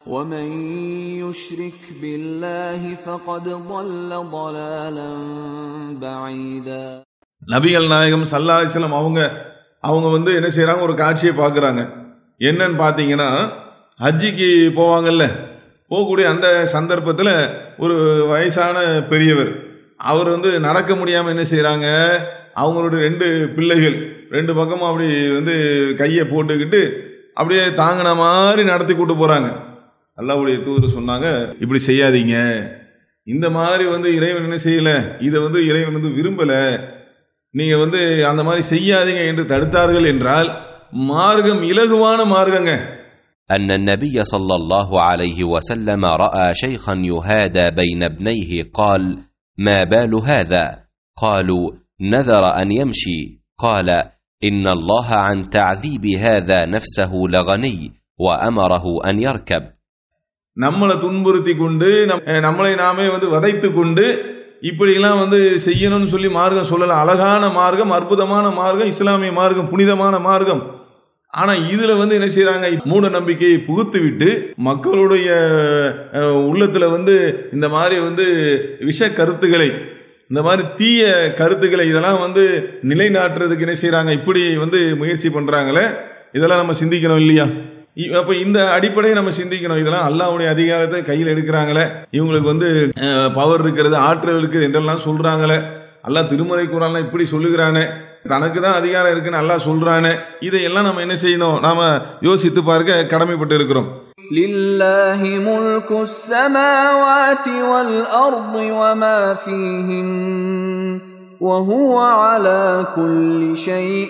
ومن يشرك بالله فقد ضل ضلالا بعيدا நபிகள் நாயகம் சல்லா அலிஸ்லாம் அவங்க அவங்க வந்து என்ன செய்றாங்க ஒரு காட்சியை பார்க்குறாங்க என்னன்னு பார்த்தீங்கன்னா ஹஜ்ஜிக்கு போவாங்கல்ல போகக்கூடிய அந்த சந்தர்ப்பத்தில் ஒரு வயசான பெரியவர் அவர் வந்து நடக்க முடியாமல் என்ன செய்கிறாங்க அவங்களுடைய ரெண்டு பிள்ளைகள் ரெண்டு பக்கமும் அப்படி வந்து கையை போட்டுக்கிட்டு அப்படியே தாங்கின மாதிரி நடத்தி கூட்டு போகிறாங்க அல்லாவுடைய தூதர் சொன்னாங்க இப்படி செய்யாதீங்க இந்த மாதிரி வந்து இறைவன் என்ன செய்யல இதை வந்து இறைவன் வந்து விரும்பலை நீங்க வந்து அந்த மாதிரி செய்யாதீங்க என்று தடுத்தார்கள் என்றால் மார்க்கம் இலகுவான மார்க்கங்க أن النبي صلى الله عليه وسلم رأى شيخا يهادى بين ابنيه قال: ما بال هذا؟ قالوا: نذر أن يمشي، قال: إن الله عن تعذيب هذا نفسه لغني، وأمره أن يركب. நம்மளை துன்புறுத்தி கொண்டு நம்- அஹ் நம்மளை நாமே வந்து வதைத்து கொண்டு இப்படியெல்லாம் வந்து செய்யணும்னு சொல்லி மார்க்கம் சொல்லல அழகான மார்க்கம் அற்புதமான மார்க்கம் இஸ்லாமிய மார்க்கம் புனிதமான மார்க்கம் ஆனா இதுல வந்து என்ன செய்றாங்க மூட நம்பிக்கையை புகுத்து விட்டு மக்களுடைய அஹ், உள்ளத்துல வந்து இந்த மாதிரி வந்து விஷ கருத்துக்களை இந்த மாதிரி தீய கருத்துக்களை இதெல்லாம் வந்து நிலைநாட்டுறதுக்கு என்ன செய்றாங்க இப்படி வந்து முயற்சி பண்றாங்களே இதெல்லாம் நம்ம சிந்திக்கணும் இல்லையா இ- அப்ப இந்த அடிப்படையை நம்ம சிந்திக்கணும் இதெல்லாம் அல்லாஹ்வுடைய அதிகாரத்தை கையில் எடுக்கிறாங்களே இவங்களுக்கு வந்து பவர் இருக்கிறது ஆற்றல் இருக்குது என்றெல்லாம் சொல்றாங்களே அல்லாஹ் திருமறை குரான்லாம் இப்படி சொல்லுகிறானே தனக்கு தான் அதிகாரம் இருக்குன்னு அல்லாஹ் சொல்றானே இதையெல்லாம் நம்ம என்ன செய்யணும் நாம யோசித்து பார்க்க கடமைப்பட்டு இருக்கிறோம் لله ملك السماوات والارض وما فيهن وهو على كل شيء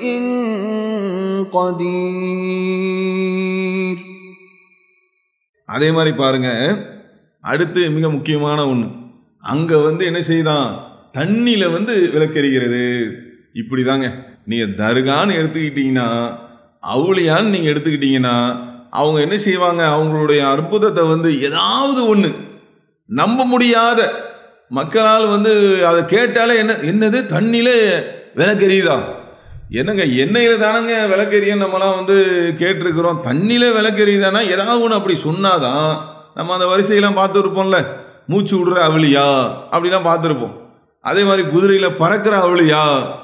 قدير அதே மாதிரி பாருங்க அடுத்து மிக முக்கியமான ஒன்று அங்க வந்து என்ன செய்தான் தண்ணியில வந்து விளக்கெறிகிறது இப்படிதாங்க நீங்க தர்கான்னு எடுத்துக்கிட்டீங்கன்னா அவுளியான்னு நீங்க எடுத்துக்கிட்டீங்கன்னா அவங்க என்ன செய்வாங்க அவங்களுடைய அற்புதத்தை வந்து ஏதாவது ஒன்று நம்ப முடியாத மக்களால் வந்து அதை கேட்டாலே என்ன என்னது தண்ணியில விளக்கெரியுதா என்னங்க எண்ணெயில் தானங்க விளக்கெரியும் நம்மலாம் வந்து கேட்டிருக்கிறோம் தண்ணியில விளக்கெரியுதானா ஏதாவது ஒன்று அப்படி சொன்னாதான் நம்ம அந்த வரிசையெல்லாம் பார்த்துருப்போம்ல மூச்சு விடுற அவளியா அப்படிலாம் பார்த்துருப்போம் அதே மாதிரி குதிரையில் பறக்கிற அவளியா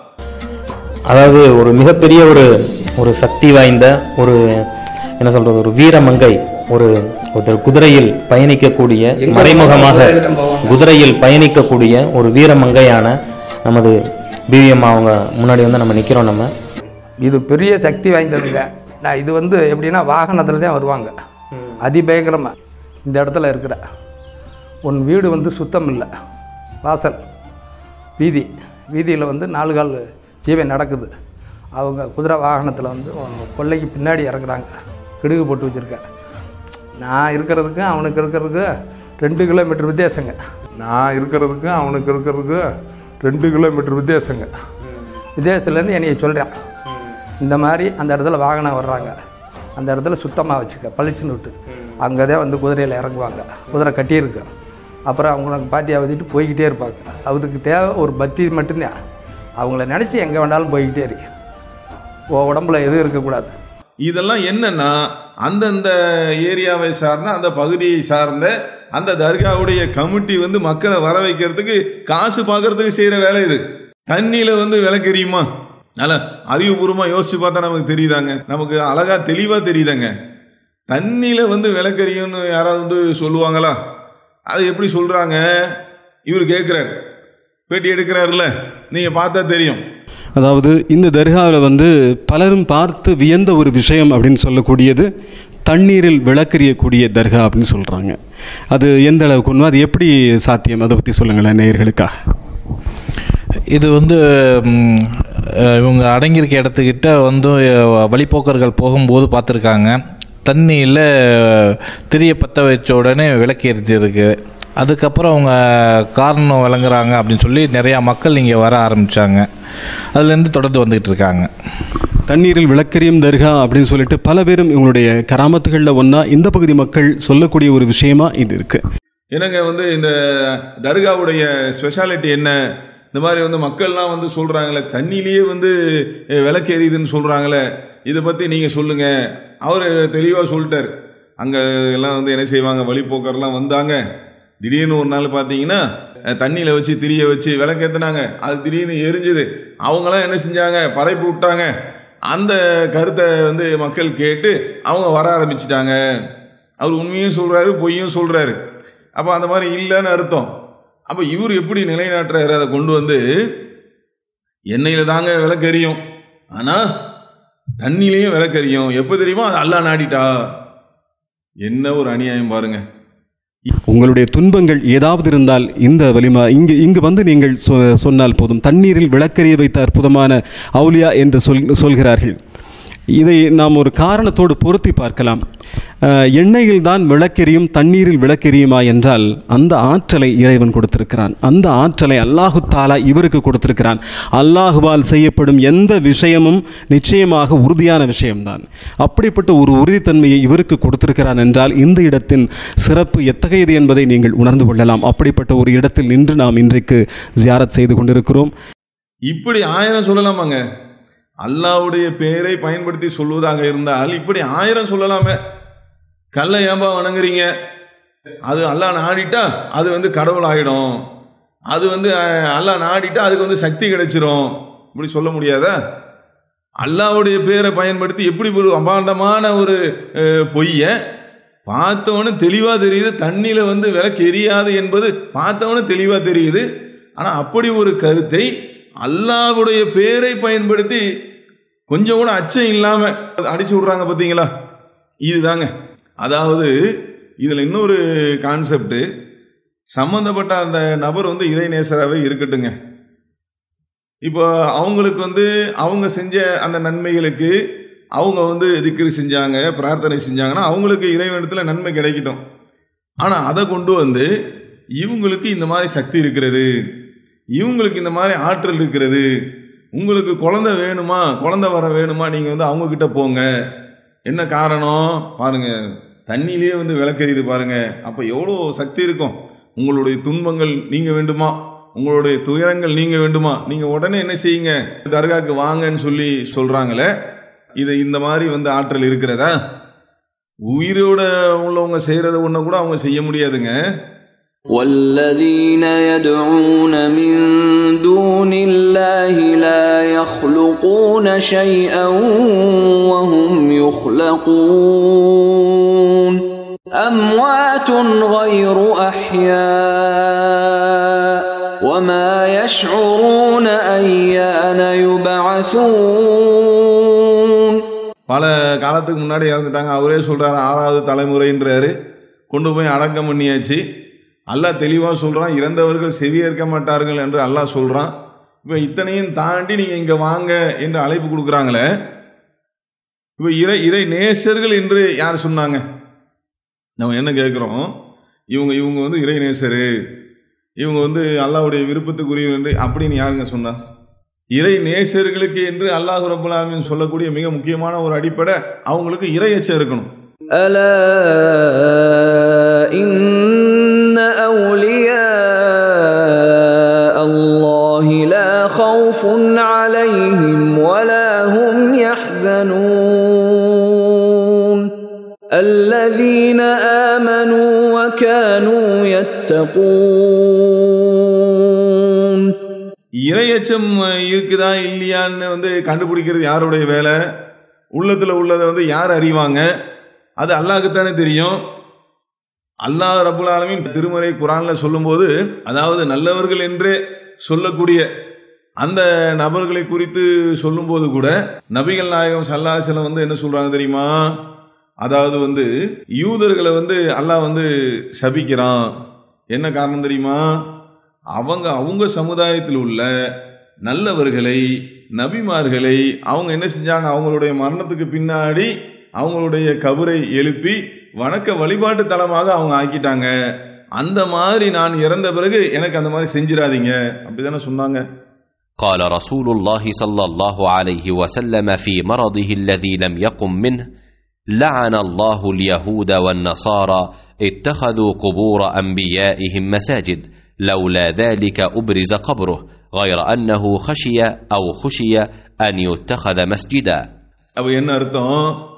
அதாவது ஒரு மிகப்பெரிய ஒரு ஒரு சக்தி வாய்ந்த ஒரு என்ன சொல்றது ஒரு வீரமங்கை ஒரு ஒரு குதிரையில் பயணிக்கக்கூடிய மறைமுகமாக குதிரையில் பயணிக்கக்கூடிய ஒரு வீரமங்கையான நமது பிவிஎம் அவங்க முன்னாடி வந்து நம்ம நிற்கிறோம் நம்ம இது பெரிய சக்தி வாய்ந்ததுங்க நான் இது வந்து எப்படின்னா வாகனத்தில் தான் வருவாங்க அதிபயங்கரமாக இந்த இடத்துல இருக்கிற உன் வீடு வந்து சுத்தம் இல்லை வாசல் வீதி வீதியில் வந்து நாலு கால் ஜீவன் நடக்குது அவங்க குதிரை வாகனத்தில் வந்து அவங்க கொல்லைக்கு பின்னாடி இறக்குறாங்க கிடுகு போட்டு வச்சுருக்கேன் நான் இருக்கிறதுக்கு அவனுக்கு இருக்கிறதுக்கு ரெண்டு கிலோமீட்டர் வித்தியாசங்க நான் இருக்கிறதுக்கு அவனுக்கு இருக்கிறதுக்கு ரெண்டு கிலோமீட்டர் வித்தியாசங்க வித்தியாசத்துலேருந்து என்னைய சொல்கிறேன் இந்த மாதிரி அந்த இடத்துல வாகனம் வர்றாங்க அந்த இடத்துல சுத்தமாக வச்சுக்க பளிச்சுன்னு விட்டு அங்கே தான் வந்து குதிரையில் இறங்குவாங்க குதிரை கட்டியிருக்கு அப்புறம் அவங்களுக்கு பாத்தியா ஊற்றிட்டு போய்கிட்டே இருப்பாங்க அதுக்கு தேவை ஒரு பத்தி மட்டும்தான் அவங்கள நினச்சி எங்கே வேணாலும் போய்கிட்டே இருக்கு உன் உடம்புல எதுவும் இருக்கக்கூடாது இதெல்லாம் என்னன்னா அந்தந்த ஏரியாவை சார்ந்த அந்த பகுதியை சார்ந்த அந்த தர்காவுடைய கமிட்டி வந்து மக்களை வர வைக்கிறதுக்கு காசு பார்க்கறதுக்கு செய்யற வேலை இது தண்ணியில வந்து விளக்கெரியுமா அதனால அறிவுபூர்வமா யோசிச்சு பார்த்தா நமக்கு தெரியுதாங்க நமக்கு அழகா தெளிவா தெரியுதாங்க தண்ணியில வந்து விளக்கெரியும்னு யாராவது வந்து சொல்லுவாங்களா அது எப்படி சொல்றாங்க இவர் கேட்கிறார் பேட்டி எடுக்கிறாருல்ல நீங்க பார்த்தா தெரியும் அதாவது இந்த தர்காவில் வந்து பலரும் பார்த்து வியந்த ஒரு விஷயம் அப்படின்னு சொல்லக்கூடியது தண்ணீரில் விளக்கெறியக்கூடிய தர்கா அப்படின்னு சொல்கிறாங்க அது எந்த அளவுக்கு உண்மை அது எப்படி சாத்தியம் அதை பற்றி சொல்லுங்களேன் நேயர்களுக்காக இது வந்து ம், அஹ், இவங்க அடங்கியிருக்க இடத்துக்கிட்ட வந்து அஹ், வழிப்போக்கர்கள் போகும்போது பார்த்துருக்காங்க தண்ணியில் திரிய பற்ற வச்ச உடனே விளக்கு எரிஞ்சிருக்கு அதுக்கப்புறம் அவங்க காரணம் விளங்குறாங்க அப்படின்னு சொல்லி நிறையா மக்கள் இங்கே வர ஆரம்பித்தாங்க அதுலேருந்து தொடர்ந்து வந்துக்கிட்டு இருக்காங்க தண்ணீரில் விளக்கெறியும் தர்கா அப்படின்னு சொல்லிட்டு பல பேரும் இவங்களுடைய கராமத்துகளில் ஒன்றா இந்த பகுதி மக்கள் சொல்லக்கூடிய ஒரு விஷயமா இது இருக்குது என்னங்க வந்து இந்த தர்காவுடைய ஸ்பெஷாலிட்டி என்ன இந்த மாதிரி வந்து மக்கள்லாம் வந்து சொல்கிறாங்களே தண்ணியிலேயே வந்து அஹ், விளக்கு எரியுதுன்னு சொல்கிறாங்களே இதை பற்றி நீங்கள் சொல்லுங்கள் அவர் தெளிவாக சொல்லிட்டார் அங்கே எல்லாம் வந்து என்ன செய்வாங்க வழிபோக்கர்லாம் வந்தாங்க திடீர்னு ஒரு நாள் பார்த்தீங்கன்னா தண்ணியில் வச்சு திரிய வச்சு விளக்கேத்துனாங்க அது திடீர்னு எரிஞ்சுது அவங்களாம் என்ன செஞ்சாங்க பறைப்பு விட்டாங்க அந்த கருத்தை வந்து மக்கள் கேட்டு அவங்க வர ஆரம்பிச்சிட்டாங்க அவர் உண்மையும் சொல்கிறாரு பொய்யும் சொல்கிறாரு அப்போ அந்த மாதிரி இல்லைன்னு அர்த்தம் அப்போ இவர் எப்படி நிலைநாட்டுறாரு அதை கொண்டு வந்து எண்ணெயில் தாங்க விளக்கெரியும் ஆனால் தண்ணியிலையும் விளக்கெரியும் எப்போ தெரியுமோ அது அல்லா நாடிட்டா என்ன ஒரு அநியாயம் பாருங்க உங்களுடைய துன்பங்கள் ஏதாவது இருந்தால் இந்த வலிமா இங்கு இங்கு வந்து நீங்கள் சொ- சொன்னால் போதும் தண்ணீரில் விளக்கரிய வைத்த அற்புதமான அவுலியா என்று சொல் சொல்கிறார்கள் இதை நாம் ஒரு காரணத்தோடு பொருத்தி பார்க்கலாம் அஹ், எண்ணெயில் தான் விளக்கெரியும் தண்ணீரில் விளக்கெரியுமா என்றால் அந்த ஆற்றலை இறைவன் கொடுத்திருக்கிறான் அந்த ஆற்றலை அல்லாஹு தாலா இவருக்கு கொடுத்திருக்கிறான் அல்லாஹுவால் செய்யப்படும் எந்த விஷயமும் நிச்சயமாக உறுதியான விஷயம்தான் அப்படிப்பட்ட ஒரு உறுதித்தன்மையை இவருக்கு கொடுத்திருக்கிறான் என்றால் இந்த இடத்தின் சிறப்பு எத்தகையது என்பதை நீங்கள் உணர்ந்து கொள்ளலாம் அப்படிப்பட்ட ஒரு இடத்தில் நின்று நாம் இன்றைக்கு ஜியாரத் செய்து கொண்டிருக்கிறோம் இப்படி ஆயிரம் சொல்லலாமாங்க அல்லாவுடைய பெயரை பயன்படுத்தி சொல்வதாக இருந்தால் இப்படி ஆயிரம் சொல்லலாமே கல்லை ஏன்பா வணங்குறீங்க அது அல்லாஹ் நாடிட்டா அது வந்து கடவுள் ஆகிடும் அது வந்து அஹ், அல்லாஹ் நாடிட்டா அதுக்கு வந்து சக்தி கிடைச்சிரும் இப்படி சொல்ல முடியாதா அல்லாவுடைய பேரை பயன்படுத்தி எப்படி ஒரு அபாண்டமான ஒரு அஹ், பொய்யை பார்த்தவனு தெளிவாக தெரியுது தண்ணியில் வந்து விளக்கு எரியாது என்பது பார்த்தவனு தெளிவாக தெரியுது ஆனால் அப்படி ஒரு கருத்தை அல்லாவுடைய பேரை பயன்படுத்தி கொஞ்சம் கூட அச்சம் இல்லாமல் அடிச்சு விட்றாங்க பார்த்தீங்களா இதுதாங்க அதாவது இதில் இன்னொரு கான்செப்ட் சம்மந்தப்பட்ட அந்த நபர் வந்து இறைநேசராகவே இருக்கட்டுங்க இப்போ அவங்களுக்கு வந்து அவங்க செஞ்ச அந்த நன்மைகளுக்கு அவங்க வந்து திக்ரு செஞ்சாங்க பிரார்த்தனை செஞ்சாங்கன்னா அவங்களுக்கு இறைவனத்தில் நன்மை கிடைக்கட்டும் ஆனால் அதை கொண்டு வந்து இவங்களுக்கு இந்த மாதிரி சக்தி இருக்கிறது இவங்களுக்கு இந்த மாதிரி ஆற்றல் இருக்கிறது உங்களுக்கு குழந்தை வேணுமா குழந்தை வர வேணுமா நீங்கள் வந்து அவங்க கிட்ட போங்க என்ன காரணம் பாருங்க தண்ணியிலேயே வந்து விளக்கறியுது பாருங்க அப்போ எவ்வளோ சக்தி இருக்கும் உங்களுடைய துன்பங்கள் நீங்க வேண்டுமா உங்களுடைய துயரங்கள் நீங்க வேண்டுமா நீங்க உடனே என்ன செய்யுங்க தர்காக்கு வாங்கன்னு சொல்லி சொல்றாங்களே இது இந்த மாதிரி வந்து ஆற்றல் இருக்கிறதா உயிரோட உள்ளவங்க செய்யறத ஒண்ணு கூட அவங்க செய்ய முடியாதுங்க والذين يدعون من دون الله لا يخلقون شيئا وهم يخلقون اموات غير احياء وما يشعرون ايان يبعثون பல காலத்துக்கு முன்னாடி இறந்துட்டாங்க அவரே சொல்றாரு ஆறாவது தலைமுறைன்றாரு கொண்டு போய் அடக்கம் பண்ணியாச்சு அல்லாஹ் தெளிவாக சொல்றான் இறந்தவர்கள் செவியேற்க மாட்டார்கள் என்று அல்லாஹ் சொல்றான் இப்போ இத்தனையும் தாண்டி நீங்க இங்க வாங்க என்று அழைப்பு கொடுக்குறாங்களே இப்போ இறை இறை நேசர்கள் என்று யார் சொன்னாங்க நம்ம என்ன கேட்குறோம் இவங்க இவங்க வந்து இறை நேசரு இவங்க வந்து அல்லாஹ்வுடைய விருப்பத்துக்குரியவர் என்று அப்படின்னு யாருங்க சொன்னா இறை நேசர்களுக்கு என்று அல்லாஹ் ரபுல் ஆலமீன் சொல்லக்கூடிய மிக முக்கியமான ஒரு அடிப்படை அவங்களுக்கு இறை எச்சம் இருக்கணும் الا ان اولياء الله لا خوف عليهم ولا هم يحزنون الذين امنوا وكانوا يتقون இறை எச்சம் இருக்குதா இல்லையான்னு வந்து கண்டுபிடிக்கிறது யாருடைய வேலை உள்ளத்துல உள்ளதை வந்து யார் அறிவாங்க அது அல்லாஹ்க்குத்தானே தெரியும் அல்லாஹ் ரபுல் ஆலமீன் திருமறை குரான்ல சொல்லும்போது அதாவது நல்லவர்கள் என்றே சொல்லக்கூடிய அந்த நபர்களை குறித்து சொல்லும்போது கூட நபிகள் நாயகம் சல்லாஹலம் வந்து என்ன சொல்றாங்க தெரியுமா அதாவது வந்து யூதர்களை வந்து அல்லாஹ் வந்து சபிக்கிறான் என்ன காரணம் தெரியுமா அவங்க அவங்க சமுதாயத்தில் உள்ள நல்லவர்களை நபிமார்களை அவங்க என்ன செஞ்சாங்க அவங்களுடைய மரணத்துக்கு பின்னாடி அவங்களுடைய கபரை எழுப்பி வணக்க வழிபாட்டு தலமாக அவங்க ஆக்கிட்டாங்க அந்த மாதிரி நான் இறந்த பிறகு எனக்கு அந்த மாதிரி செஞ்சிடாதீங்க அப்படிதானே சொன்னாங்க قال رسول الله صلى الله عليه وسلم في مرضه الذي لم يقم منه لعن الله اليهود والنصارى اتخذوا قبور انبيائهم مساجد لولا ذلك ابرز قبره غير انه خشي او خشي ان يتخذ مسجدا அப்ப என்ன அர்த்தம்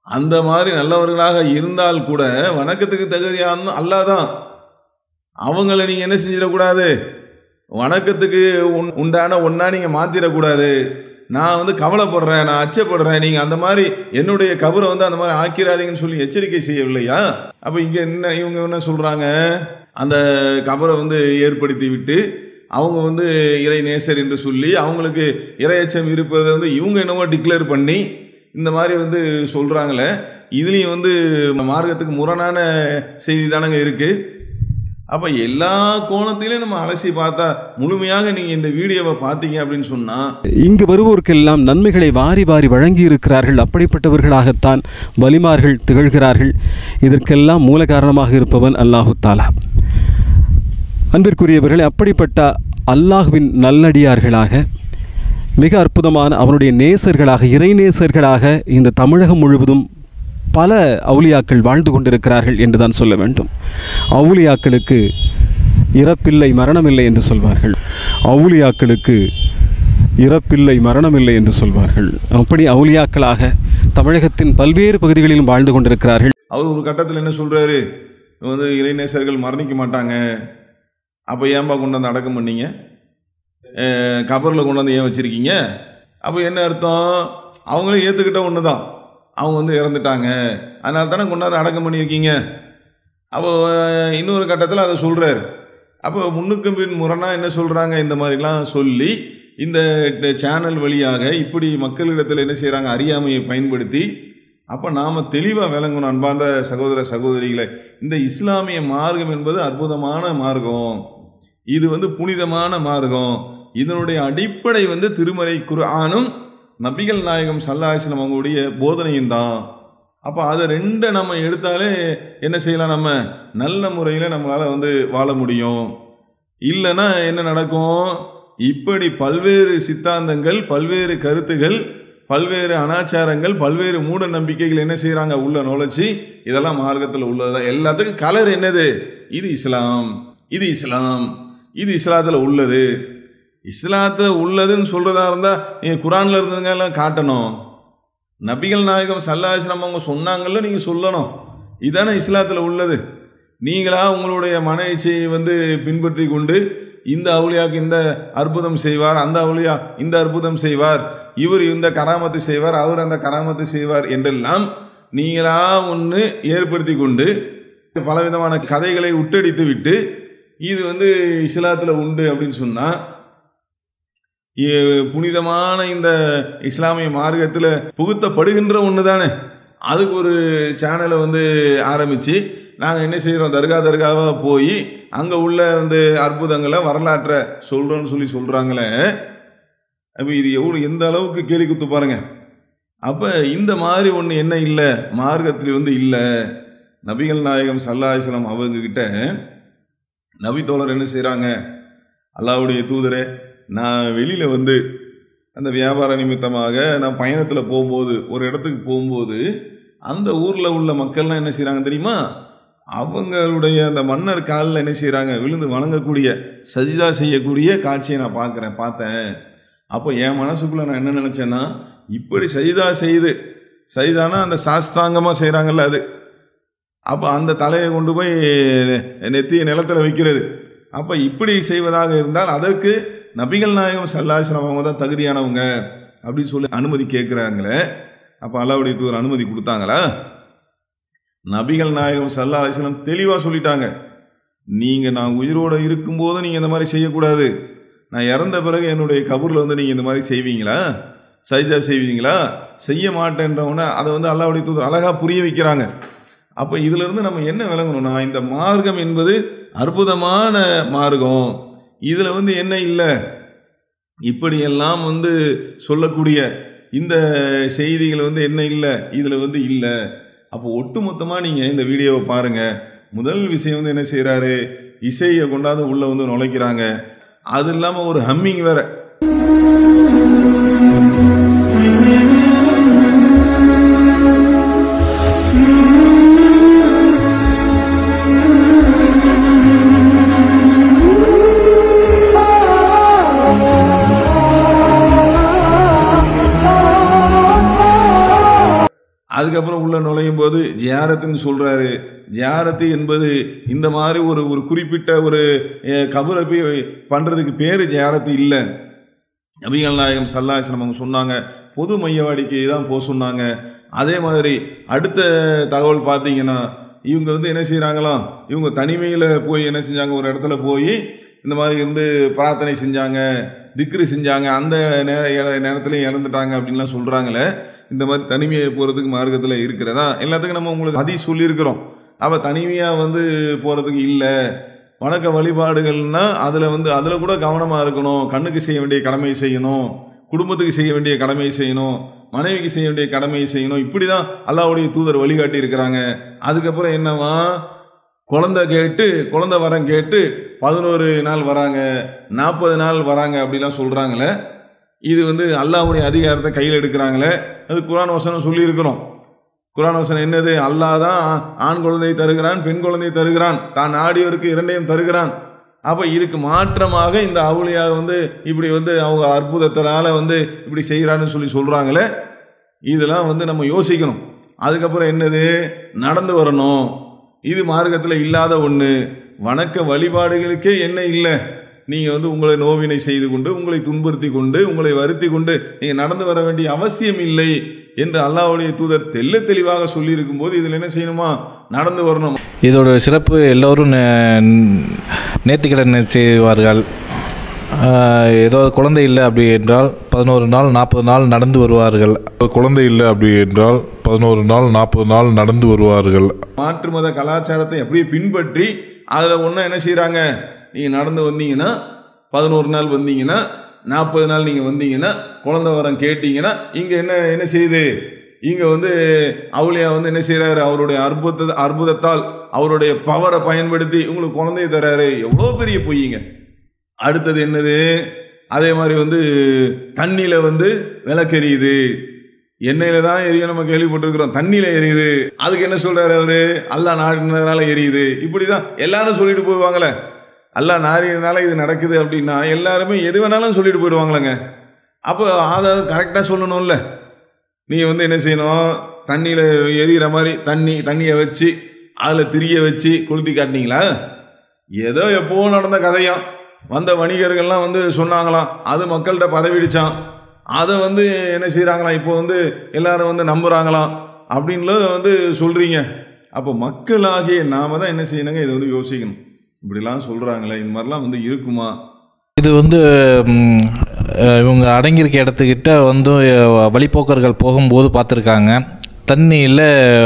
அந்த மாதிரி நல்லவர்களாக இருந்தால் கூட வணக்கத்துக்கு தகுதியான அல்லாஹ் தான் அவங்கள நீங்கள் என்ன செஞ்சிடக்கூடாது வணக்கத்துக்கு உண்- உண்டான ஒன்றா நீங்கள் மாற்றிடக்கூடாது நான் வந்து கவலைப்படுறேன் நான் அச்சப்படுறேன் நீங்கள் அந்த மாதிரி என்னுடைய கபரை வந்து அந்த மாதிரி ஆக்கிராதீங்கன்னு சொல்லி எச்சரிக்கை செய்யவில்லையா அப்போ இங்கே என்ன இவங்க என்ன சொல்கிறாங்க அந்த கபரை வந்து ஏற்படுத்தி விட்டு அவங்க வந்து இறை நேசர் என்று சொல்லி அவங்களுக்கு இரையச்சம் இருப்பதை வந்து இவங்க என்னவோ டிக்ளேர் பண்ணி இந்த மாதிரி வந்து சொல்கிறாங்களே இதுலேயும் வந்து மார்க்கத்துக்கு முரணான செய்தி தானங்க இருக்குது அப்போ எல்லா கோணத்திலையும் நம்ம அலசி பார்த்தா முழுமையாக நீங்கள் இந்த வீடியோவை பார்த்தீங்க அப்படின்னு சொன்னால் இங்கு வருவோருக்கெல்லாம் நன்மைகளை வாரி வாரி வழங்கி இருக்கிறார்கள் அப்படிப்பட்டவர்களாகத்தான் வலிமார்கள் திகழ்கிறார்கள் இதற்கெல்லாம் மூல காரணமாக இருப்பவன் அல்லாஹு தாலா அன்பிற்குரியவர்களே அப்படிப்பட்ட அல்லாஹுவின் நல்லடியார்களாக மிக அற்புதமான அவனுடைய நேசர்களாக இறைநேசர்களாக இந்த தமிழகம் முழுவதும் பல அவுலியாக்கள் வாழ்ந்து கொண்டிருக்கிறார்கள் என்று தான் சொல்ல வேண்டும் அவுலியாக்களுக்கு இறப்பில்லை மரணமில்லை என்று சொல்வார்கள் அவுலியாக்களுக்கு இறப்பில்லை மரணமில்லை என்று சொல்வார்கள் அப்படி அவுலியாக்களாக தமிழகத்தின் பல்வேறு பகுதிகளிலும் வாழ்ந்து கொண்டிருக்கிறார்கள் அவர் ஒரு கட்டத்தில் என்ன சொல்கிறாரு வந்து இறைநேசர்கள் மரணிக்க மாட்டாங்க அப்போ ஏன்பா கொண்டு வந்து அடக்கம் பண்ணீங்க கபரில் கொண்டு வந்து ஏன் வச்சுருக்கீங்க அப்போ என்ன அர்த்தம் அவங்களும் ஏற்றுக்கிட்ட ஒன்று தான் அவங்க வந்து இறந்துட்டாங்க அதனால தானே கொண்டாந்து அடக்கம் பண்ணியிருக்கீங்க அப்போ அஹ், இன்னொரு கட்டத்தில் அதை சொல்கிறாரு அப்போ முன்னுக்கு பின் முரணாக என்ன சொல்கிறாங்க இந்த மாதிரிலாம் சொல்லி இந்த சேனல் வழியாக இப்படி மக்களிடத்தில் என்ன செய்கிறாங்க அறியாமையை பயன்படுத்தி அப்போ நாம் தெளிவாக விளங்கணும் அன்பார்ந்த சகோதர சகோதரிகளை இந்த இஸ்லாமிய மார்க்கம் என்பது அற்புதமான மார்க்கம் இது வந்து புனிதமான மார்க்கம் இதனுடைய அடிப்படை வந்து திருமறை குர்ஆனும் நபிகள் நாயகம் சல்லாஹிஸ்லாம் அவங்களுடைய போதனையும் தான் அப்போ அதை ரெண்டை நம்ம எடுத்தாலே என்ன செய்யலாம் நம்ம நல்ல முறையில் நம்மளால் வந்து வாழ முடியும் இல்லைன்னா என்ன நடக்கும் இப்படி பல்வேறு சித்தாந்தங்கள் பல்வேறு கருத்துகள் பல்வேறு அனாச்சாரங்கள் பல்வேறு மூட நம்பிக்கைகள் என்ன செய்கிறாங்க உள்ள நுழைச்சி இதெல்லாம் மார்க்கத்தில் உள்ளதுதான் எல்லாத்துக்கும் கலர் என்னது இது இஸ்லாம் இது இஸ்லாம் இது இஸ்லாத்தில் உள்ளது இஸ்லாத்தில் உள்ளதுன்னு சொல்கிறதா இருந்தால் நீங்கள் குரானில் இருந்ததுங்க எல்லாம் காட்டணும் நபிகள் நாயகம் சல்லாஹிஸ்லாம் அவங்க சொன்னாங்கல்ல நீங்கள் சொல்லணும் இதானே இஸ்லாத்தில் உள்ளது நீங்களா உங்களுடைய மன இச்சையை வந்து பின்பற்றி கொண்டு இந்த அவுளியாக்கு இந்த அற்புதம் செய்வார் அந்த அவுளியா இந்த அற்புதம் செய்வார் இவர் இந்த கராமத்தை செய்வார் அவர் அந்த கராமத்தை செய்வார் என்றெல்லாம் நீங்களா ஒன்று ஏற்படுத்தி கொண்டு பலவிதமான கதைகளை உட்டடித்து விட்டு இது வந்து இஸ்லாத்தில் உண்டு அப்படின்னு சொன்னால் இ- புனிதமான இந்த இஸ்லாமிய மார்க்கத்தில் புகுத்தப்படுகின்ற ஒன்று தானே அதுக்கு ஒரு சேனலை வந்து ஆரம்பித்து நாங்கள் என்ன செய்கிறோம் தர்கா தர்காவாக போய் அங்கே உள்ள வந்து அற்புதங்களை வரலாற்றை சொல்கிறோன்னு சொல்லி சொல்கிறாங்களே அப்போ இது எவ்வளோ எந்த அளவுக்கு கேலி குத்து பாருங்க அப்போ இந்த மாதிரி ஒன்று என்ன இல்லை மார்க்கத்தில் வந்து இல்லை நபிகள் நாயகம் சல்லாஹிஸ்லாம் அவங்க கிட்ட நபி தோழர் என்ன செய்கிறாங்க அல்லாஹ்வுடைய தூதரே நான் வெளியில் வந்து அந்த வியாபார நிமித்தமாக நான் பயணத்தில் போகும்போது ஒரு இடத்துக்கு போகும்போது அந்த ஊரில் உள்ள மக்கள்லாம் என்ன செய்கிறாங்க தெரியுமா அவங்களுடைய அந்த மன்னர் காலில் என்ன செய்கிறாங்க விழுந்து வணங்கக்கூடிய சஜிதா செய்யக்கூடிய காட்சியை நான் பார்க்குறேன் பார்த்தேன் அப்போ என் மனசுக்குள்ளே நான் என்ன நினச்சேன்னா இப்படி சஜிதா செய்து சஜிதானா அந்த சாஸ்திராங்கமாக செய்கிறாங்கல்ல அது அப்போ அந்த தலையை கொண்டு போய் நெத்திய நிலத்தில் வைக்கிறது அப்போ இப்படி செய்வதாக இருந்தால் அதற்கு நபிகள் நாயகம் சல்லாஸ்லாம் அவங்க தான் தகுதியானவங்க அப்படின்னு சொல்லி அனுமதி கேட்குறாங்களே அப்போ அல்லாவுடைய தூதர் அனுமதி கொடுத்தாங்களா நபிகள் நாயகம் சல்லா அலிஸ்லாம் தெளிவாக சொல்லிட்டாங்க நீங்கள் நான் உயிரோடு இருக்கும்போது நீங்கள் இந்த மாதிரி செய்யக்கூடாது நான் இறந்த பிறகு என்னுடைய கபூரில் வந்து நீங்கள் இந்த மாதிரி செய்வீங்களா சைஜா செய்வீங்களா செய்ய மாட்டேன்றவன அதை வந்து அல்லாவுடைய தூதர் அழகாக புரிய வைக்கிறாங்க அப்போ இதிலிருந்து நம்ம என்ன விளங்கணும்னா இந்த மார்க்கம் என்பது அற்புதமான மார்க்கம் இதில் வந்து என்ன இல்லை இப்படியெல்லாம் வந்து சொல்லக்கூடிய இந்த செய்திகள் வந்து என்ன இல்லை இதில் வந்து இல்லை அப்போ ஒட்டுமொத்தமாக நீங்கள் இந்த வீடியோவை பாருங்கள் முதல் விஷயம் வந்து என்ன செய்கிறாரு இசையை கொண்டாந்து உள்ளே வந்து நுழைக்கிறாங்க அது இல்லாமல் ஒரு ஹம்மிங் வேற அது அதுக்கப்புறம் உள்ள நுழையும் போது ஜியாரத்துன்னு சொல்றாரு ஜியாரத்து என்பது இந்த மாதிரி ஒரு ஒரு குறிப்பிட்ட ஒரு அஹ், கபரை போய் பண்றதுக்கு பேரு ஜியாரத்து இல்லை நபிகள் நாயகம் சல்லாஹம் அவங்க சொன்னாங்க பொது மையவாடிக்கு தான் போக சொன்னாங்க அதே மாதிரி அடுத்த தகவல் பார்த்தீங்கன்னா இவங்க வந்து என்ன செய்கிறாங்களாம் இவங்க தனிமையில் போய் என்ன செஞ்சாங்க ஒரு இடத்துல போய் இந்த மாதிரி இருந்து பிரார்த்தனை செஞ்சாங்க திக்ரு செஞ்சாங்க அந்த நே- நேரத்துலையும் இறந்துட்டாங்க அப்படின்லாம் சொல்கிறாங்களே இந்த மாதிரி தனிமையை போகிறதுக்கு மார்க்கத்தில் இருக்கிறதா எல்லாத்துக்கும் நம்ம உங்களுக்கு அதி சொல்லியிருக்கிறோம் அப்போ தனிமையாக வந்து போகிறதுக்கு இல்லை வணக்க வழிபாடுகள்னா அதில் வந்து அதில் கூட கவனமாக இருக்கணும் கண்ணுக்கு செய்ய வேண்டிய கடமை செய்யணும் குடும்பத்துக்கு செய்ய வேண்டிய கடமை செய்யணும் மனைவிக்கு செய்ய வேண்டிய கடமையை செய்யணும் இப்படி தான் அல்லாஹ்வுடைய தூதர் வழிகாட்டி இருக்கிறாங்க அதுக்கப்புறம் என்னவா குழந்தை கேட்டு குழந்தை வரம் கேட்டு பதினோரு நாள் வராங்க நாற்பது நாள் வராங்க அப்படிலாம் சொல்கிறாங்களே இது வந்து அல்லாஹ்வுடைய அதிகாரத்தை கையில் எடுக்கிறாங்களே அது குரான் வசனம் சொல்லியிருக்கிறோம் குரான் வசனம் என்னது அல்லாஹ் தான் ஆண் குழந்தை தருகிறான் பெண் குழந்தை தருகிறான் தான் ஆடியோருக்கு இரண்டையும் தருகிறான் அப்போ இதுக்கு மாற்றமாக இந்த அவுளியா வந்து இப்படி வந்து அவங்க அற்புதத்தினால வந்து இப்படி செய்கிறான்னு சொல்லி சொல்கிறாங்களே இதெல்லாம் வந்து நம்ம யோசிக்கணும் அதுக்கப்புறம் என்னது நடந்து வரணும் இது மார்க்கத்தில் இல்லாத ஒன்று வணக்க வழிபாடுகளுக்கே என்ன இல்லை நீங்கள் வந்து உங்களை நோவினை செய்து கொண்டு உங்களை துன்புறுத்தி கொண்டு உங்களை வருத்தி கொண்டு நீங்கள் நடந்து வர வேண்டிய அவசியம் இல்லை என்று அல்லாஹ்வுடைய தூதர் தெள்ள தெளிவாக சொல்லியிருக்கும் போது இதில் என்ன செய்யணுமா நடந்து வரணும் இதோட சிறப்பு எல்லோரும் நே- நேர்த்திக்கடன் செய்வார்கள் ஆஹ் ஏதோ குழந்தை இல்லை அப்படி என்றால் பதினோரு நாள் நாற்பது நாள் நடந்து வருவார்கள் குழந்தை இல்லை அப்படி என்றால் பதினோரு நாள் நாற்பது நாள் நடந்து வருவார்கள் மாற்று மத கலாச்சாரத்தை அப்படியே பின்பற்றி அதில் ஒன்றும் என்ன செய்கிறாங்க நீங்கள் நடந்து வந்தீங்கன்னா பதினோரு நாள் வந்தீங்கன்னா நாற்பது நாள் நீங்கள் வந்தீங்கன்னா குழந்தை வரம் கேட்டீங்கன்னா இங்கே என்ன என்ன செய்யுது இங்கே வந்து அவுளியா வந்து என்ன செய்கிறாரு அவருடைய அற்புத அற்புதத்தால் அவருடைய பவரை பயன்படுத்தி உங்களுக்கு குழந்தைய தராரு எவ்வளோ பெரிய பொய்யுங்க அடுத்தது என்னது அதே மாதிரி வந்து தண்ணியில் வந்து விளக்கெரியுது எண்ணெயில தான் எரியும் நம்ம கேள்விப்பட்டிருக்கிறோம் தண்ணியில எரியுது அதுக்கு என்ன சொல்றாரு அவரு அல்லாஹ் நாடினதுனால எரியுது இப்படி தான் எல்லாரும் சொல்லிட்டு போயிடுவாங்களே அல்லாஹ் நாடினதுனால இது நடக்குது அப்படின்னா எல்லாருமே எது வேணாலும் சொல்லிட்டு போயிடுவாங்களேங்க அப்போ அதை கரெக்டாக சொல்லணும்ல நீ வந்து என்ன செய்யணும் தண்ணியில் எரியிற மாதிரி தண்ணி தண்ணியை வச்சு அதில் திரிய வச்சு கொளுத்தி காட்டினீங்களா ஏதோ எப்போ நடந்த கதையாம் வந்த வணிகர்கள்லாம் வந்து சொன்னாங்களாம் அது மக்கள்கிட்ட பதவிடிச்சான் அதை வந்து என்ன செய்கிறாங்களாம் இப்போ வந்து எல்லாரும் வந்து நம்புகிறாங்களாம் அப்படின்லாம் வந்து சொல்கிறீங்க அப்போ மக்களாகிய நாம தான் என்ன செய்யணுங்க இதை வந்து யோசிக்கணும் இப்படிலாம் சொல்கிறாங்களே இந்த மாதிரிலாம் வந்து இருக்குமா இது வந்து ம், அஹ், இவங்க அடங்கியிருக்க இடத்துக்கிட்ட வந்து அஹ், வழிப்போக்கர்கள் போகும்போது பார்த்துருக்காங்க தண்ணியில்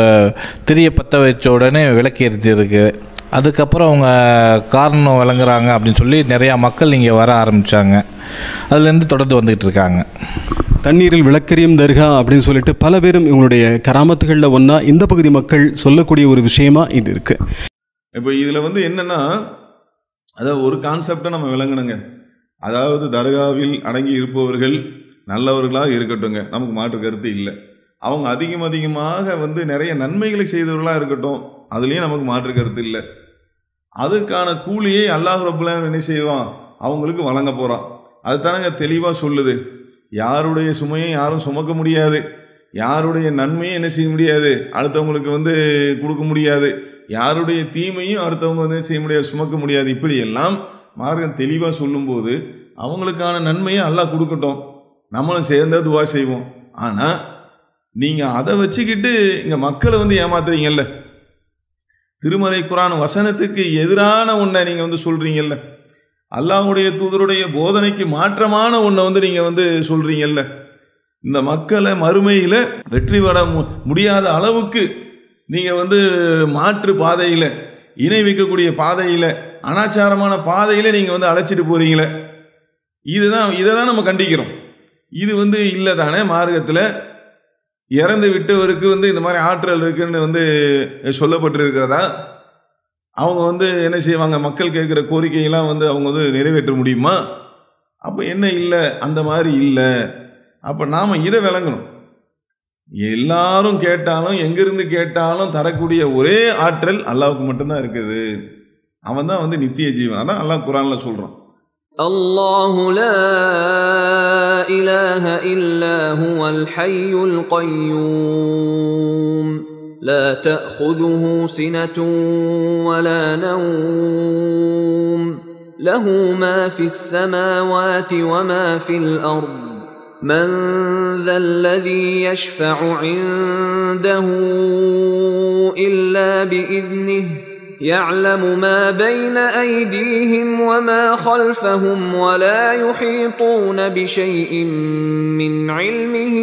திரிய பற்ற வச்ச உடனே விளக்கு எரிஞ்சிருக்கு அதுக்கப்புறம் அவங்க காரணம் விளங்குறாங்க அப்படின்னு சொல்லி நிறையா மக்கள் இங்கே வர ஆரம்பித்தாங்க அதுலேருந்து தொடர்ந்து வந்துக்கிட்டு இருக்காங்க தண்ணீரில் விளக்கரியும் தர்கா அப்படின்னு சொல்லிட்டு பல பேரும் இவங்களுடைய கராமத்துகளில் ஒன்றா இந்த பகுதி மக்கள் சொல்லக்கூடிய ஒரு விஷயமா இது இருக்கு இப்போ இதில் வந்து என்னன்னா அதாவது ஒரு கான்செப்டை நம்ம விளங்கணுங்க அதாவது தர்காவில் அடங்கி இருப்பவர்கள் நல்லவர்களாக இருக்கட்டுங்க நமக்கு மாற்று கருத்து இல்லை அவங்க அதிகம் அதிகமாக வந்து நிறைய நன்மைகளை செய்தவர்களாக இருக்கட்டும் அதுலேயும் நமக்கு மாற்று கருத்து இல்லை அதுக்கான கூலியை அல்லாஹ் ரபுல்லான் என்ன செய்வான் அவங்களுக்கு வழங்க போகிறான் அதுதானங்க தெளிவாக சொல்லுது யாருடைய சுமையை யாரும் சுமக்க முடியாது யாருடைய நன்மையும் என்ன செய்ய முடியாது அடுத்தவங்களுக்கு வந்து கொடுக்க முடியாது யாருடைய தீமையும் அடுத்தவங்க வந்து செய்ய முடியாது சுமக்க முடியாது இப்படி எல்லாம் மார்க்கம் தெளிவாக சொல்லும்போது அவங்களுக்கான நன்மையை அல்லாஹ் கொடுக்கட்டும் நம்மளும் சேர்ந்தா துவா செய்வோம் ஆனால் நீங்கள் அதை வச்சுக்கிட்டு இங்கே மக்களை வந்து ஏமாத்துறீங்கல்ல திருமறை குரான் வசனத்துக்கு எதிரான ஒன்றை நீங்கள் வந்து சொல்கிறீங்கல்ல அல்லாஹ்வுடைய தூதருடைய போதனைக்கு மாற்றமான ஒன்றை வந்து நீங்கள் வந்து சொல்கிறீங்கல்ல இந்த மக்களை மறுமையில் வெற்றி பெற மு- முடியாத அளவுக்கு நீங்கள் வந்து மாற்று பாதையில் இணை வைக்கக்கூடிய பாதையில் அனாச்சாரமான பாதையில் நீங்கள் வந்து அழைச்சிட்டு போகிறீங்களே இதுதான் இதை தான் நம்ம கண்டிக்கிறோம் இது வந்து இல்லை தானே மார்க்கத்தில் இறந்து விட்டவருக்கு வந்து இந்த மாதிரி ஆற்றல் இருக்குன்னு வந்து சொல்லப்பட்டிருக்கிறதா அவங்க வந்து என்ன செய்வாங்க மக்கள் கேட்குற கோரிக்கையெல்லாம் வந்து அவங்க வந்து நிறைவேற்ற முடியுமா அப்போ என்ன இல்லை அந்த மாதிரி இல்லை அப்போ நாம் இதை விளங்கணும் எல்லாரும் கேட்டாலும் எங்கிருந்து கேட்டாலும் தரக்கூடிய ஒரே ஆற்றல் அல்லாவுக்கு மட்டும்தான் இருக்குது அவன் தான் வந்து நித்திய ஜீவன் அதான் அல்லாஹ் குரானில் சொல்கிறான் الله لا اله الا هو الحي القيوم لا تاخذه سنه ولا نوم له ما في السماوات وما في الارض من ذا الذي يشفع عنده الا باذنه يعلم ما بين ايديهم وما خلفهم ولا يحيطون بشيء من علمه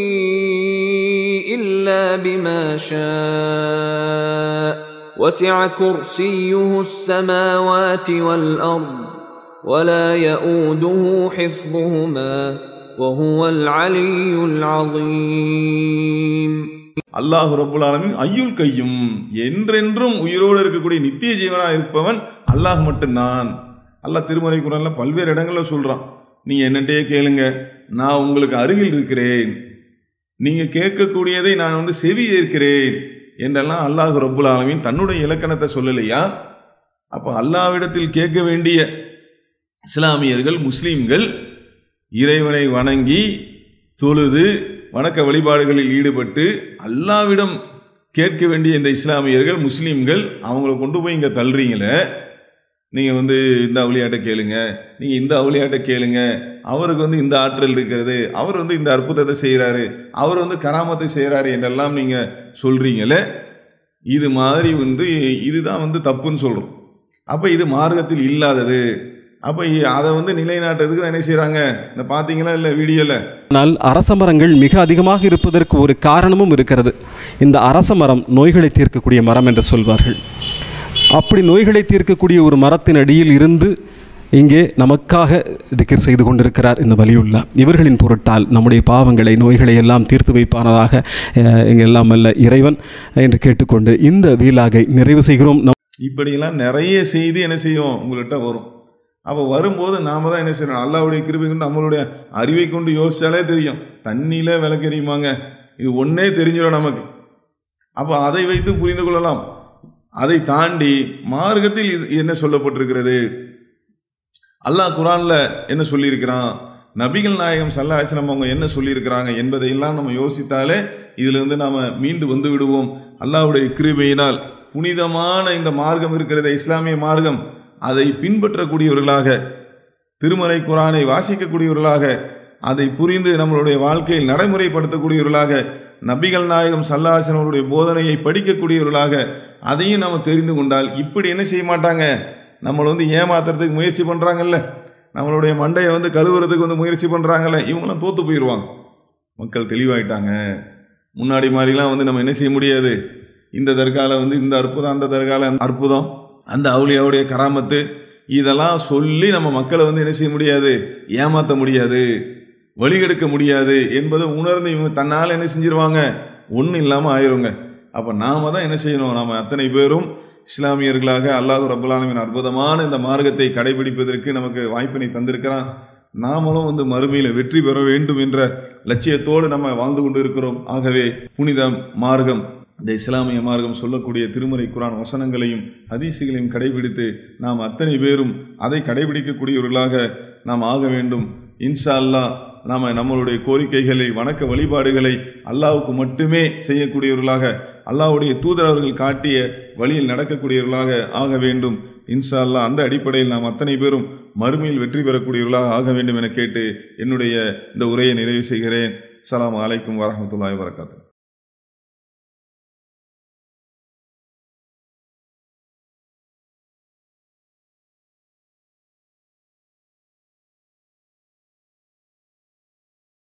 الا بما شاء وسع كرسيه السماوات والارض ولا يئوده حفظهما وهو العلي العظيم அல்லாஹ் ரப்புல் ஆலமீன் ஐயுல் கையும் என்றென்றும் உயிரோடு இருக்கக்கூடிய நித்திய ஜீவனா இருப்பவன் அல்லாஹ் மட்டும்தான் அல்லாஹ் திருமறை குரான்ல பல்வேறு இடங்கள்ல சொல்றான் நீங்க என்னட்டே கேளுங்க நான் உங்களுக்கு அருகில் இருக்கிறேன் நீங்க கேட்கக்கூடியதை நான் வந்து செவி ஏற்கிறேன் என்றெல்லாம் அல்லாஹ் ரப்புல் ஆலமீன் தன்னுடைய இலக்கணத்தை சொல்லலையா அப்போ அல்லாவிடத்தில் கேட்க வேண்டிய இஸ்லாமியர்கள் முஸ்லீம்கள் இறைவனை வணங்கி தொழுது வணக்க வழிபாடுகளில் ஈடுபட்டு அல்லாவிடம் கேட்க வேண்டிய இந்த இஸ்லாமியர்கள் முஸ்லீம்கள் அவங்கள கொண்டு போய் இங்கே தள்ளுறீங்களே நீங்கள் வந்து இந்த அவளியாட்ட கேளுங்க நீங்கள் இந்த அவளியாட்ட கேளுங்க அவருக்கு வந்து இந்த ஆற்றல் இருக்கிறது அவர் வந்து இந்த அற்புதத்தை செய்கிறாரு அவர் வந்து கராமத்தை செய்கிறாரு என்றெல்லாம் நீங்கள் சொல்கிறீங்களே இது மாதிரி வந்து இதுதான் வந்து தப்புன்னு சொல்கிறோம் அப்போ இது மார்க்கத்தில் இல்லாதது அப்போ அதை வந்து நிலைநாட்டுறதுக்கு தான் என்ன செய்கிறாங்க இந்த பார்த்தீங்களா இல்லை வீடியோவில் ஆனால் அரச மரங்கள் மிக அதிகமாக இருப்பதற்கு ஒரு காரணமும் இருக்கிறது இந்த அரச மரம் நோய்களை தீர்க்கக்கூடிய மரம் என்று சொல்வார்கள் அப்படி நோய்களை தீர்க்கக்கூடிய ஒரு மரத்தின் அடியில் இருந்து இங்கே நமக்காக திக்கிர் செய்து கொண்டிருக்கிறார் இந்த வலியுள்ளா இவர்களின் பொருட்டால் நம்முடைய பாவங்களை நோய்களை எல்லாம் தீர்த்து வைப்பானதாக அஹ், இங்கே எல்லாம் அல்ல இறைவன் என்று கேட்டுக்கொண்டு இந்த வீலாகை நிறைவு செய்கிறோம் நம் இப்படியெல்லாம் நிறைய செய்தி என்ன செய்யும் உங்கள்கிட்ட வரும் அப்போ வரும்போது நாம தான் என்ன செய்யணும் அல்லாவுடைய கிருபை கொண்டு நம்மளுடைய அறிவை கொண்டு யோசிச்சாலே தெரியும் தண்ணியில விளக்கறியுமாங்க இது ஒன்றே தெரிஞ்சிடும் நமக்கு அப்போ அதை வைத்து புரிந்து கொள்ளலாம் அதை தாண்டி மார்க்கத்தில் இது என்ன சொல்லப்பட்டிருக்கிறது அல்லாஹ் குரான்ல என்ன சொல்லியிருக்கிறான் நபிகள் நாயகம் சல்லாஹம் அவங்க என்ன சொல்லியிருக்கிறாங்க என்பதையெல்லாம் நம்ம யோசித்தாலே இதிலிருந்து நாம மீண்டு வந்து விடுவோம் அல்லாஹ்வுடைய கிருபையினால் புனிதமான இந்த மார்க்கம் இருக்கிறதே இஸ்லாமிய மார்க்கம் அதை பின்பற்றக்கூடியவர்களாக திருமறை குரானை வாசிக்கக்கூடியவர்களாக அதை புரிந்து நம்மளுடைய வாழ்க்கையில் நடைமுறைப்படுத்தக்கூடியவர்களாக நபிகள் நாயகம் சல்லாஹன் அவருடைய போதனையை படிக்கக்கூடியவர்களாக அதையும் நம்ம தெரிந்து கொண்டால் இப்படி என்ன செய்ய மாட்டாங்க நம்மளை வந்து ஏமாத்துறதுக்கு முயற்சி பண்ணுறாங்கல்ல நம்மளுடைய மண்டையை வந்து கழுவுறதுக்கு வந்து முயற்சி பண்ணுறாங்கல்ல இவங்களாம் தோத்து போயிடுவாங்க மக்கள் தெளிவாயிட்டாங்க முன்னாடி மாதிரிலாம் வந்து நம்ம என்ன செய்ய முடியாது இந்த தர்கால வந்து இந்த அற்புதம் அந்த தர்கால அந்த அற்புதம் அந்த அவுளியாவுடைய கராமத்து இதெல்லாம் சொல்லி நம்ம மக்களை வந்து என்ன செய்ய முடியாது ஏமாற்ற முடியாது வழிகெடுக்க முடியாது என்பதை உணர்ந்து இவங்க தன்னால் என்ன செஞ்சிருவாங்க ஒன்றும் இல்லாமல் ஆயிருங்க அப்போ நாம தான் என்ன செய்யணும் நாம அத்தனை பேரும் இஸ்லாமியர்களாக அல்லாஹ் ரபுல்லாலமின் அற்புதமான இந்த மார்க்கத்தை கடைபிடிப்பதற்கு நமக்கு வாய்ப்பினை தந்திருக்கிறான் நாமளும் வந்து மறுமையில் வெற்றி பெற வேண்டும் என்ற லட்சியத்தோடு நம்ம வாழ்ந்து கொண்டு இருக்கிறோம் ஆகவே புனித மார்க்கம் இந்த இஸ்லாமிய மார்க்கம் சொல்லக்கூடிய திருமறை குரான் வசனங்களையும் ஹதீசுகளையும் கடைபிடித்து நாம் அத்தனை பேரும் அதை கடைபிடிக்கக்கூடியவர்களாக நாம் ஆக வேண்டும் இன்ஷா அல்லாஹ் நாம் நம்மளுடைய கோரிக்கைகளை வணக்க வழிபாடுகளை அல்லாஹ்வுக்கு மட்டுமே செய்யக்கூடியவர்களாக அல்லாஹ்வுடைய தூதர் அவர்கள் காட்டிய வழியில் நடக்கக்கூடியவர்களாக ஆக வேண்டும் இன்ஷா அல்லாஹ் அந்த அடிப்படையில் நாம் அத்தனை பேரும் மறுமையில் வெற்றி பெறக்கூடியவர்களாக ஆக வேண்டும் என கேட்டு என்னுடைய இந்த உரையை நிறைவு செய்கிறேன் அஸ்ஸலாமு அலைக்கும் வரஹ்மத்துல்லாஹி வரகாத்து